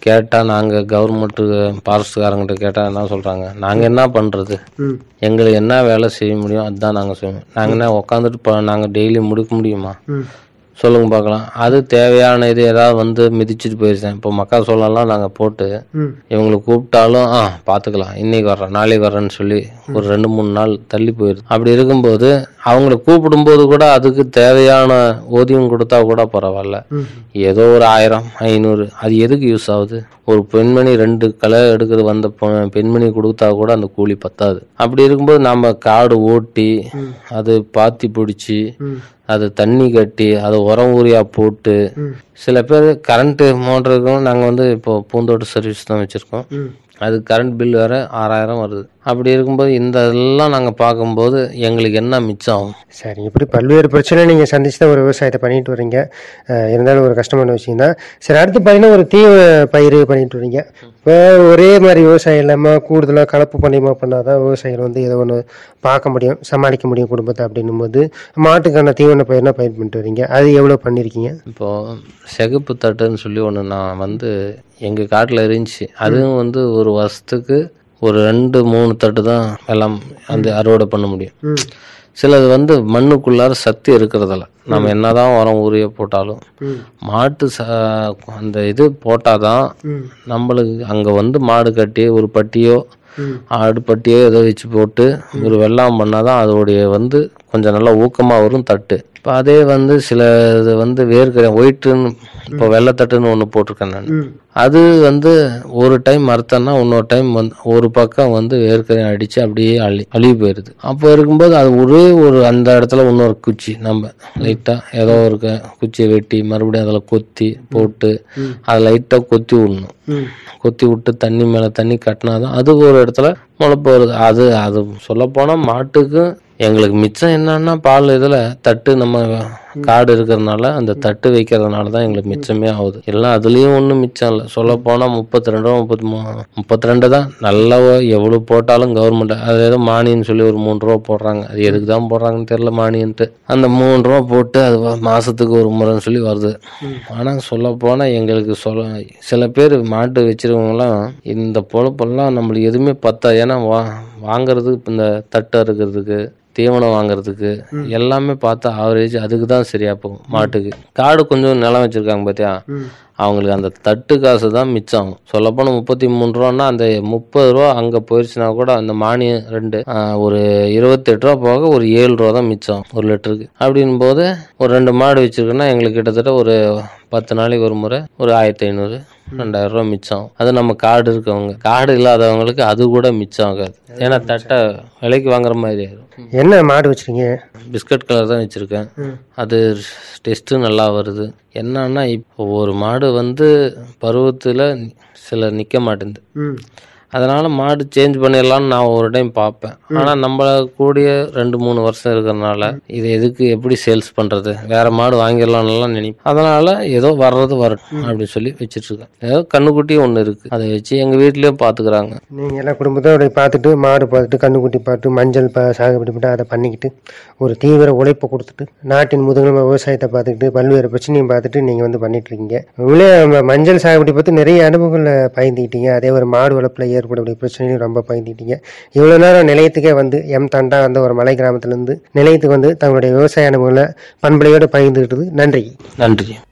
கேட்டால் நாங்கள் கவர்மெண்ட்டு ஃபாரஸ்ட்காரங்கிட்ட கேட்டால் என்ன சொல்கிறாங்க நாங்கள் என்ன பண்ணுறது ம் எங்களுக்கு என்ன வேலை செய்ய முடியும் அதுதான் நாங்கள் செய்வோம் நாங்கள் என்ன உட்காந்துட்டு இப்போ நாங்கள் டெய்லி முடிக்க முடியுமா ம் சொல்லுங்க பார்க்கலாம் அது தேவையான இது ஏதாவது வந்து மிதிச்சிட்டு போயிருச்சேன் இப்போ மக்கா சொல்லலாம் நாங்கள் போட்டு ம் இவங்களை கூப்பிட்டாலும் ஆ பார்த்துக்கலாம் இன்னைக்கு வர்றேன் நாளைக்கு வர்றேன்னு சொல்லி ஒரு ரெண்டு மூணு நாள் தள்ளி போயிடுது அப்படி இருக்கும்போது அவங்கள கூப்பிடும்போது கூட அதுக்கு தேவையான ஊதியம் கொடுத்தா கூட பரவாயில்ல ம் ஏதோ ஒரு ஆயிரம் ஐநூறு அது எதுக்கு யூஸ் ஆகுது ஒரு பெண்மணி ரெண்டு களை எடுக்கிறது வந்த பொ- பெண்மணி கொடுத்தா கூட அந்த கூலி பத்தாது அப்படி இருக்கும்போது நம்ம காடு ஓட்டி அது பாத்தி பிடிச்சி ம் அது தண்ணி கட்டி அதை உரம் ஊரியா போட்டு ம் சில பேர் கரண்ட்டு மோட்டருக்கும் நாங்கள் வந்து இப்போ பூந்தோட்ட சர்வீஸ் தான் வச்சுருக்கோம் ம் அது கரண்ட் பில் வேறு ஆறாயிரம் வருது அப்படி இருக்கும்போது இந்த இதெல்லாம் நாங்கள் பார்க்கும்போது எங்களுக்கு என்ன மிச்சம் ஆகும் சரி இப்படி பல்வேறு பிரச்சனை நீங்கள் சந்திச்சு தான் ஒரு விவசாயத்தை பண்ணிட்டு வரீங்க அஹ் இருந்தாலும் ஒரு கஷ்டமான விஷயம் தான் சரி அடுத்து பார்த்தீங்கன்னா ஒரு தீவ பயிர் பண்ணிட்டு வரீங்க இப்போ ஒரே மாதிரி விவசாயம் இல்லாமல் கூடுதலாக கலப்பு பண்ணியமாக பண்ணால் தான் விவசாயிகள் வந்து ஏதோ ஒன்று பார்க்க முடியும் சமாளிக்க முடியும் குடும்பத்தை அப்படின்னும் போது மாட்டுக்கான தீவன பயிர்னா பயிர் பண்ணிட்டு வரீங்க அது எவ்வளோ பண்ணியிருக்கீங்க இப்போது சிகப்பு தட்டுன்னு சொல்லி ஒன்று நான் வந்து எங்கள் காட்டில் இருந்துச்சு அதுவும் வந்து ஒரு வருஷத்துக்கு ஒரு ரெண்டு மூணு தட்டு தான் எல்லாம் அந்த அறுவடை பண்ண முடியும் ம் சிலது வந்து மண்ணுக்குள்ளார சக்தி இருக்கிறதில்ல நம்ம என்னதான் உரம் ஊரிய போட்டாலும் ம் மாட்டு ச அந்த இது போட்டாதான் ம் நம்மளுக்கு அங்கே வந்து மாடு கட்டி ஒரு பட்டியோ ம் ஆடு பட்டியோ ஏதோ வச்சு போட்டு ஒரு வெள்ளாம் பண்ணாதான் அதோடைய வந்து கொஞ்சம் நல்லா ஊக்கமாக வரும் தட்டு இப்போ அதே வந்து சில இது வந்து வேர்க்கரை ஒயிட்டுன்னு இப்போ வெள்ளைத்தட்டுன்னு ஒன்று போட்டிருக்கேன் நான் ம் அது வந்து ஒரு டைம் மறுத்தேன்னா இன்னொரு டைம் வந்து ஒரு பக்கம் வந்து வேர்க்கரை அடித்து அப்படியே அழி அழுகி போயிடுது அப்போ இருக்கும்போது அது ஒரே ஒரு அந்த இடத்துல இன்னொரு குச்சி நம்ம லைட்டாக ஏதோ ஒரு க- குச்சியை வெட்டி மறுபடியும் அதில் கொத்தி போட்டு அதை லைட்டாக கொத்தி விடணும் ம் கொத்தி விட்டு தண்ணி மேலே தண்ணி கட்டினாதான் அது ஒரு இடத்துல முளைப்பு வருது அது அது சொல்லப்போனால் மாட்டுக்கு எங்களுக்கு மிச்சம் என்னன்னா பால் இதில் தட்டு நம்ம காடு இருக்கிறதுனால அந்த தட்டு வைக்கிறதுனால தான் எங்களுக்கு மிச்சமே ஆகுது எல்லாம் அதுலேயும் ஒன்றும் மிச்சம் இல்லை சொல்லப்போனால் முப்பத்தி ரெண்டு ரூபா முப்பத்தி மூணு முப்பத்தி ரெண்டு தான் நல்லா எவ்வளோ போட்டாலும் கவர்மெண்ட் அது ஏதோ மானியம்னு சொல்லி ஒரு மூணு ரூபா போடுறாங்க அது எதுக்கு தான் போடுறாங்கன்னு தெரியல மானியன்ட்டு அந்த மூணு ரூபா போட்டு அது வ- மாசத்துக்கு ஒரு முறைன்னு சொல்லி வருது ஆனால் சொல்ல போனால் எங்களுக்கு சொல்ல சில பேர் மாட்டு வச்சிருக்கவங்களாம் இந்த பொழப்பெல்லாம் நம்மளுக்கு எதுவுமே பத்தா ஏன்னா வா வாங்குறதுக்கு இப்ப இந்த தட்டு அறுக்கிறதுக்கு தீவனம் வாங்குறதுக்கு எல்லாமே பார்த்தா ஆவரேஜ் அதுக்கு தான் சரியா போகும் மாட்டுக்கு காடு கொஞ்சம் நிலம் வச்சிருக்காங்க பார்த்தியா ம் அவங்களுக்கு அந்த தட்டு காசு தான் மிச்சம் ஆகும் சொல்லப்போனால் முப்பத்தி மூணு ரூபான்னா அந்த முப்பது ரூபா அங்கே போயிடுச்சுன்னா கூட அந்த மானியம் ரெண்டு ஆ, ஒரு இருபத்தெட்டு ரூபா போக ஒரு ஏழு ரூபா தான் மிச்சம் ஒரு லிட்டருக்கு அப்படின் போது ஒரு ரெண்டு மாடு வச்சிருக்குன்னா எங்களுக்கு கிட்டத்தட்ட ஒரு பத்து நாளைக்கு ஒரு முறை ஒரு ஆயிரத்தி ஐநூறு ரெண்டாயிரம் ரூபா மிச்சம் அது நம்ம காடு இருக்கவங்க காடு இல்லாதவங்களுக்கு அது கூட மிச்சம் ஆகாது ஏன்னா தட்டை விலைக்கு வாங்குற மாதிரி ஆயிரும் என்ன மாடு வச்சிருக்கீங்க பிஸ்கட் கலர் தான் வச்சுருக்கேன் ம் அது டெஸ்ட்டு நல்லா வருது என்னன்னா இப்போ ஒரு மாடு வந்து பருவத்தில் சில நிற்க மாட்டேங்குது ம் அதனால் மாடு சேஞ்ச் பண்ணிடலாம்னு நான் ஒரு டைம் பார்ப்பேன் ஆனால் நம்மள கூடிய ரெண்டு மூணு வருஷம் இருக்கிறனால இது எதுக்கு எப்படி சேல்ஸ் பண்ணுறது வேற மாடு வாங்கிடலாம்லாம் நினைப்பேன் அதனால் ஏதோ வர்றது வரட்டும் அப்படின்னு சொல்லி வச்சிட்ருக்கேன் ஏதோ கண்ணுக்குட்டி ஒன்று இருக்குது அதை வச்சு எங்கள் வீட்லேயே பார்த்துக்குறாங்க நீங்கள் எல்லாம் குடும்பத்தோட பார்த்துட்டு மாடு பார்த்துட்டு கண்ணுக்குட்டி பார்த்து மஞ்சள் ப சாகுபடி பண்ணி அதை பண்ணிக்கிட்டு ஒரு தீவிர உழைப்பை கொடுத்துட்டு நாட்டின் முதுகெலும்பு விவசாயத்தை பார்த்துக்கிட்டு பல்வேறு பிரச்சனையும் பார்த்துட்டு நீங்கள் வந்து பண்ணிட்டு இருக்கீங்க உங்களே ம- மஞ்சள் சாகுபடி பற்றி நிறைய அனுபவங்களை பயந்துக்கிட்டீங்க அதே ஒரு மாடு வளர்ப்பில் ஏற்படக்கூடிய பிரச்சனையும் ரொம்ப பயந்துக்கிட்டீங்க இவ்வளோ நேரம் நிலையத்துக்கே வந்து எம் தண்டா அந்த ஒரு மலை கிராமத்துலேருந்து நிலையத்துக்கு வந்து தங்களுடைய விவசாய அனுபவங்களை பண்பலையோடு பகிர்ந்துக்கிட்டது நன்றி நன்றி